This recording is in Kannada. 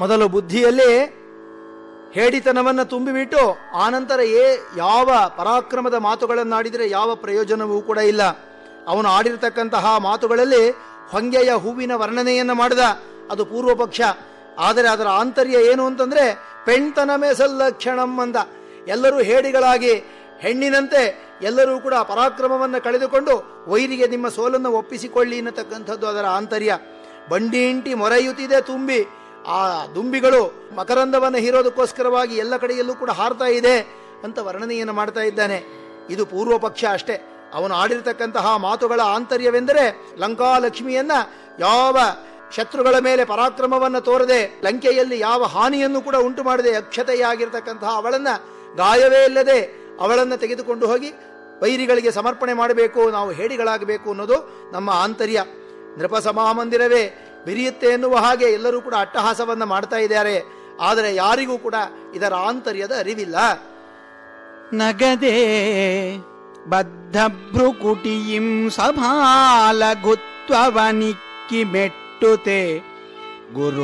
ಮೊದಲು ಬುದ್ಧಿಯಲ್ಲಿ ಹೇಡಿತನವನ್ನು ತುಂಬಿಬಿಟ್ಟು ಆನಂತರ ಏ ಯಾವ ಪರಾಕ್ರಮದ ಮಾತುಗಳನ್ನಾಡಿದರೆ ಯಾವ ಪ್ರಯೋಜನವೂ ಕೂಡ ಇಲ್ಲ ಅವನು ಆಡಿರತಕ್ಕಂತಹ ಮಾತುಗಳಲ್ಲಿ ಹೊಂಗೆಯ ಹೂವಿನ ವರ್ಣನೆಯನ್ನು ಮಾಡಿದ ಅದು ಪೂರ್ವ ಪಕ್ಷ ಆದರೆ ಅದರ ಆಂತರ್ಯ ಏನು ಅಂತಂದ್ರೆ ಪೆಣ್ತನ ಮೇಸಲ್ಲಕ್ಷಣಂ ಅಂದ ಎಲ್ಲರೂ ಹೇಡಿಗಳಾಗಿ ಹೆಣ್ಣಿನಂತೆ ಎಲ್ಲರೂ ಕೂಡ ಪರಾಕ್ರಮವನ್ನು ಕಳೆದುಕೊಂಡು ವೈರಿಗೆ ನಿಮ್ಮ ಸೋಲನ್ನು ಒಪ್ಪಿಸಿಕೊಳ್ಳಿ ಅನ್ನತಕ್ಕಂಥದ್ದು ಅದರ ಆಂತರ್ಯ ಬಂಡಿಂಟಿ ಮೊರೆಯುತ್ತಿದೆ ತುಂಬಿ ಆ ದುಂಬಿಗಳು ಮಕರಂದವನ್ನು ಹೀರೋದಕ್ಕೋಸ್ಕರವಾಗಿ ಎಲ್ಲ ಕಡೆಯಲ್ಲೂ ಕೂಡ ಹಾರ್ತಾ ಇದೆ ಅಂತ ವರ್ಣನೆಯನ್ನು ಮಾಡ್ತಾ ಇದ್ದಾನೆ ಇದು ಪೂರ್ವ ಪಕ್ಷ ಅಷ್ಟೇ ಅವನು ಆಡಿರತಕ್ಕಂತಹ ಮಾತುಗಳ ಆಂತರ್ಯವೆಂದರೆ ಲಂಕಾಲಕ್ಷ್ಮಿಯನ್ನ ಯಾವ ಶತ್ರುಗಳ ಮೇಲೆ ಪರಾಕ್ರಮವನ್ನು ತೋರದೆ ಲಂಕೆಯಲ್ಲಿ ಯಾವ ಹಾನಿಯನ್ನು ಕೂಡ ಉಂಟು ಮಾಡದೆ ಅಕ್ಷತೆಯಾಗಿರ್ತಕ್ಕಂತಹ ಅವಳನ್ನ ಗಾಯವೇ ಇಲ್ಲದೆ ಅವಳನ್ನು ತೆಗೆದುಕೊಂಡು ಹೋಗಿ ವೈರಿಗಳಿಗೆ ಸಮರ್ಪಣೆ ಮಾಡಬೇಕು ನಾವು ಹೇಡಿಗಳಾಗಬೇಕು ಅನ್ನೋದು ನಮ್ಮ ಆಂತರ್ಯ ನೃಪ ಸಮಾಮಂದಿರವೇ ಬಿರಿಯುತ್ತೆ ಎನ್ನುವ ಹಾಗೆ ಎಲ್ಲರೂ ಕೂಡ ಅಟ್ಟಹಾಸವನ್ನು ಮಾಡ್ತಾ ಇದ್ದಾರೆ ಆದರೆ ಯಾರಿಗೂ ಕೂಡ ಇದರ ಆಂತರ್ಯದ ಅರಿವಿಲ್ಲ ನಗದೇ ಬದ್ಧಭ್ರುಕುಟಿಯಿಂ ಸಭಾಲಘುತ್ವವನಿಕ್ಕಿ ಮೆಟ್ಟುತೆ ಗುರು